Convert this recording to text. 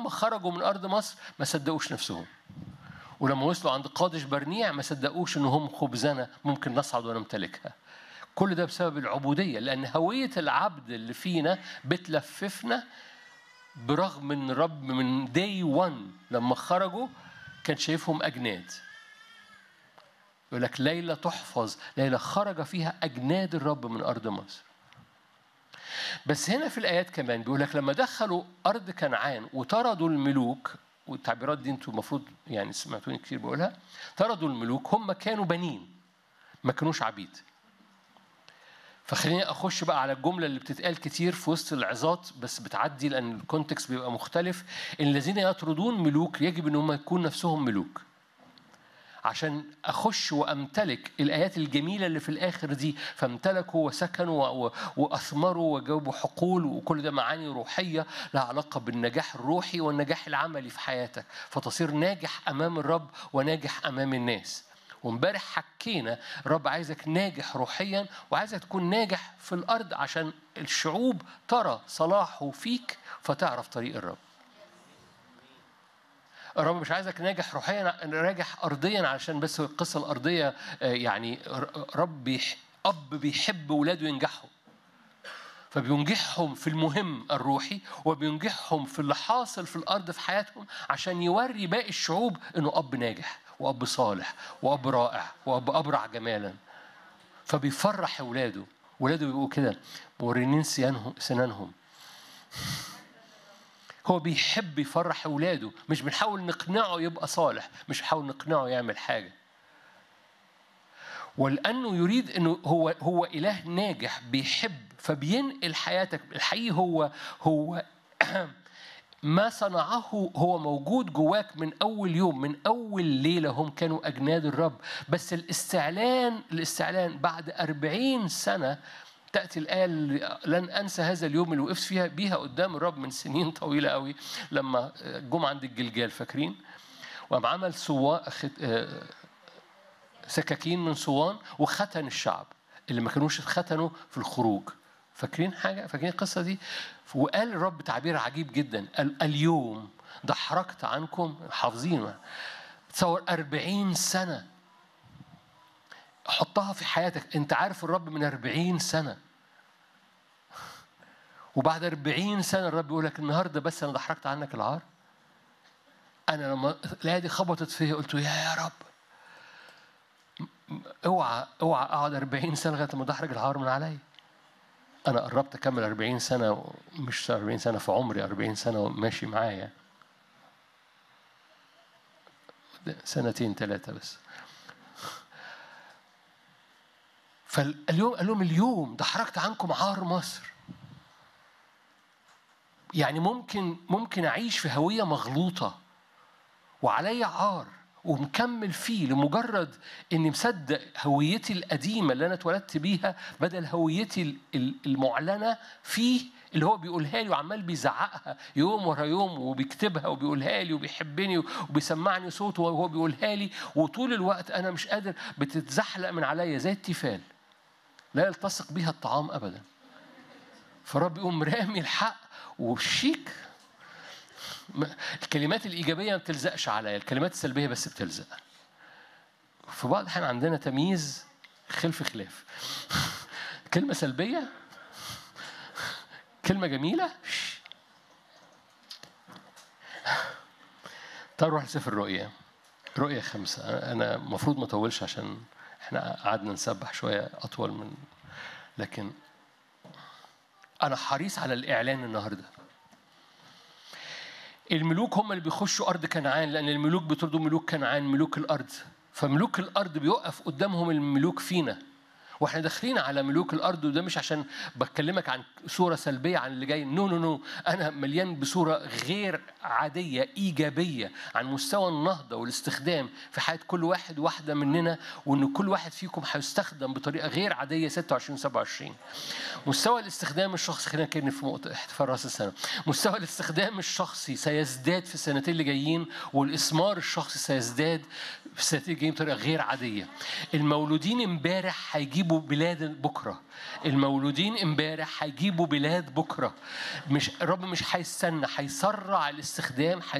ولما خرجوا من ارض مصر ما صدقوش نفسهم ولما وصلوا عند قادش برنيع ما صدقوش ان هم خبزنا ممكن نصعد ونمتلكها كل ده بسبب العبوديه لان هويه العبد اللي فينا بتلففنا برغم ان الرب من داي 1 لما خرجوا كان شايفهم اجناد يقول لك ليلة تحفظ ليلة خرج فيها أجناد الرب من أرض مصر بس هنا في الآيات كمان بيقول لك لما دخلوا أرض كنعان وطردوا الملوك والتعبيرات دي انتوا المفروض يعني سمعتوني كتير بقولها طردوا الملوك هم كانوا بنين ما كانوش عبيد فخليني اخش بقى على الجمله اللي بتتقال كتير في وسط العظات بس بتعدي لان الكونتكست بيبقى مختلف ان الذين يطردون ملوك يجب ان هم يكون نفسهم ملوك عشان اخش وامتلك الايات الجميله اللي في الاخر دي فامتلكوا وسكنوا و- و- واثمروا وجابوا حقول وكل ده معاني روحيه لها علاقه بالنجاح الروحي والنجاح العملي في حياتك فتصير ناجح امام الرب وناجح امام الناس وامبارح حكينا الرب عايزك ناجح روحيا وعايزك تكون ناجح في الارض عشان الشعوب ترى صلاحه فيك فتعرف طريق الرب الرب مش عايزك ناجح روحيا ناجح ارضيا علشان بس القصه الارضيه آه، يعني ر- رب بيح- اب بيحب ولاده ينجحوا فبينجحهم في المهم الروحي وبينجحهم في اللي حاصل في الارض في حياتهم عشان يوري باقي الشعوب انه اب ناجح واب صالح واب رائع واب ابرع جمالا فبيفرح اولاده ولاده بيبقوا كده مورينين سنانهم سنانهم هو بيحب يفرح اولاده مش بنحاول نقنعه يبقى صالح مش بنحاول نقنعه يعمل حاجه ولانه يريد انه هو هو اله ناجح بيحب فبينقل حياتك الحقيقي هو هو ما صنعه هو موجود جواك من أول يوم من أول ليلة هم كانوا أجناد الرب بس الاستعلان الاستعلان بعد أربعين سنة تأتي الآية اللي لن أنسى هذا اليوم اللي وقفت فيها بيها قدام الرب من سنين طويلة قوي لما جم عند الجلجال فاكرين وقام عمل سوا سكاكين من صوان وختن الشعب اللي ما كانوش اتختنوا في الخروج فاكرين حاجة؟ فاكرين القصة دي؟ وقال الرب تعبير عجيب جدا قال اليوم دحرجت عنكم حافظين تصور أربعين سنة حطها في حياتك أنت عارف الرب من أربعين سنة وبعد أربعين سنة الرب يقول لك النهاردة بس أنا دحرجت عنك العار أنا لما الآية دي خبطت فيا قلت يا يا رب اوعى اوعى اقعد 40 سنه لغايه ما دحرج العار من عليا انا قربت اكمل 40 سنه مش 40 سنه في عمري 40 سنه ماشي معايا سنتين ثلاثه بس فاليوم قال لهم اليوم دحرجت عنكم عار مصر يعني ممكن ممكن اعيش في هويه مغلوطه وعليا عار ومكمل فيه لمجرد اني مصدق هويتي القديمه اللي انا اتولدت بيها بدل هويتي المعلنه فيه اللي هو بيقولها لي وعمال بيزعقها يوم ورا يوم وبيكتبها وبيقولها لي وبيحبني وبيسمعني صوته وهو بيقولها لي وطول الوقت انا مش قادر بتتزحلق من عليا زي التيفال لا يلتصق بيها الطعام ابدا فرب يقوم رامي الحق وشيك الكلمات الإيجابية ما بتلزقش عليا الكلمات السلبية بس بتلزق في بعض الأحيان عندنا تمييز خلف خلاف كلمة سلبية كلمة جميلة تعالوا نروح لسفر الرؤيا رؤيا خمسة أنا المفروض ما أطولش عشان إحنا قعدنا نسبح شوية أطول من لكن أنا حريص على الإعلان النهارده الملوك هم اللي بيخشوا أرض كنعان لأن الملوك بيطردوا ملوك كنعان ملوك الأرض فملوك الأرض بيوقف قدامهم الملوك فينا واحنا داخلين على ملوك الارض وده مش عشان بكلمك عن صوره سلبيه عن اللي جاي نو نو نو انا مليان بصوره غير عاديه ايجابيه عن مستوى النهضه والاستخدام في حياه كل واحد واحده مننا وان كل واحد فيكم هيستخدم بطريقه غير عاديه 26 27 مستوى الاستخدام الشخصي خلينا كده في احتفال راس السنه مستوى الاستخدام الشخصي سيزداد في السنتين اللي جايين والاسمار الشخصي سيزداد استراتيجية بطريقة غير عادية المولودين امبارح هيجيبوا بلاد بكرة المولودين امبارح هيجيبوا بلاد بكرة مش الرب مش هيستنى هيسرع الاستخدام